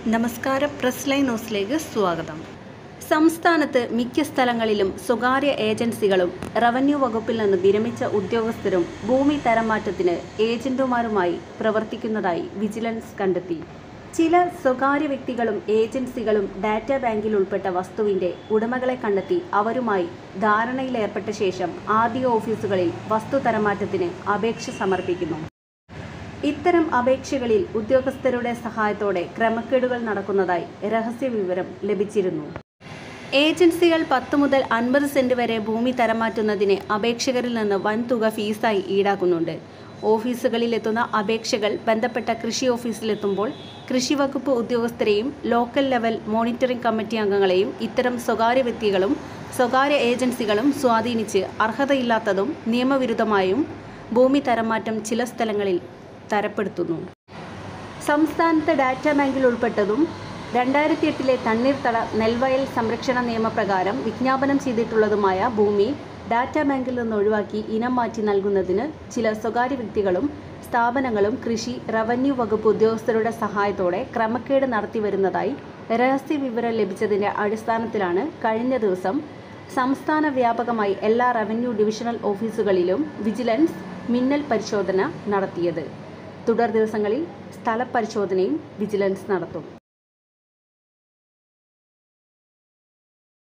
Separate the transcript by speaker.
Speaker 1: നമസ്കാരം press line ന്യൂസിലേക്ക് സ്വാഗതം സംസ്ഥാനത്ത് മിക്ക സ്ഥലങ്ങളിലും സ്വകാര്യ ഏജൻസികളും റവന്യൂ വകുപ്പിൽ നിന്ന് വിരമിച്ച ഉദ്യോഗസ്ഥരും ഭൂമി തരംമാറ്റത്തിന് ഏജന്റുമാരുമായി പ്രവർത്തിക്കുന്നതായി വിജിലൻസ് കണ്ടെത്തി ചില സ്വകാര്യ വ്യക്തികളും ഏജൻസികളും ഡാറ്റാ ബാങ്കിൽ ഉൾപ്പെട്ട വസ്തുവിന്റെ ഉടമകളെ കണ്ടെത്തി അവരുമായി ധാരണയിലേർപ്പെട്ട ശേഷം ആർ ഓഫീസുകളിൽ വസ്തു തരംമാറ്റത്തിന് അപേക്ഷ സമർപ്പിക്കുന്നു ഇത്തരം അപേക്ഷകളിൽ ഉദ്യോഗസ്ഥരുടെ സഹായത്തോടെ ക്രമക്കേടുകൾ നടക്കുന്നതായി രഹസ്യ വിവരം ലഭിച്ചിരുന്നു ഏജൻസികൾ പത്ത് മുതൽ അൻപത് സെന്റ് വരെ ഭൂമി തരംമാറ്റുന്നതിന് അപേക്ഷകരിൽ നിന്ന് വൻതുക ഫീസായി ഈടാക്കുന്നുണ്ട് ഓഫീസുകളിലെത്തുന്ന അപേക്ഷകൾ ബന്ധപ്പെട്ട കൃഷി ഓഫീസിലെത്തുമ്പോൾ കൃഷി വകുപ്പ് ഉദ്യോഗസ്ഥരെയും ലോക്കൽ ലെവൽ മോണിറ്ററിംഗ് കമ്മിറ്റി അംഗങ്ങളെയും ഇത്തരം സ്വകാര്യ വ്യക്തികളും സ്വകാര്യ ഏജൻസികളും സ്വാധീനിച്ച് അർഹതയില്ലാത്തതും നിയമവിരുദ്ധമായും ഭൂമി തരംമാറ്റം ചില സ്ഥലങ്ങളിൽ തരപ്പെടുത്തുന്നു സംസ്ഥാനത്ത് ഡാറ്റാ ബാങ്കിൽ ഉൾപ്പെട്ടതും രണ്ടായിരത്തി എട്ടിലെ തണ്ണീർത്തട നെൽവയൽ സംരക്ഷണ നിയമപ്രകാരം വിജ്ഞാപനം ചെയ്തിട്ടുള്ളതുമായ ഭൂമി ഡാറ്റാ ബാങ്കിൽ നിന്ന് ഒഴിവാക്കി ഇനം മാറ്റി നൽകുന്നതിന് ചില സ്വകാര്യ വ്യക്തികളും സ്ഥാപനങ്ങളും കൃഷി റവന്യൂ വകുപ്പ് ഉദ്യോഗസ്ഥരുടെ സഹായത്തോടെ ക്രമക്കേട് നടത്തി വരുന്നതായി രഹസ്യ വിവരം ലഭിച്ചതിന്റെ അടിസ്ഥാനത്തിലാണ് കഴിഞ്ഞ ദിവസം സംസ്ഥാന വ്യാപകമായി എല്ലാ റവന്യൂ ഡിവിഷണൽ ഓഫീസുകളിലും വിജിലൻസ് മിന്നൽ പരിശോധന നടത്തിയത് തുടർ ദിവസങ്ങളിൽ സ്ഥലപരിശോധനയും വിജിലൻസ് നടത്തും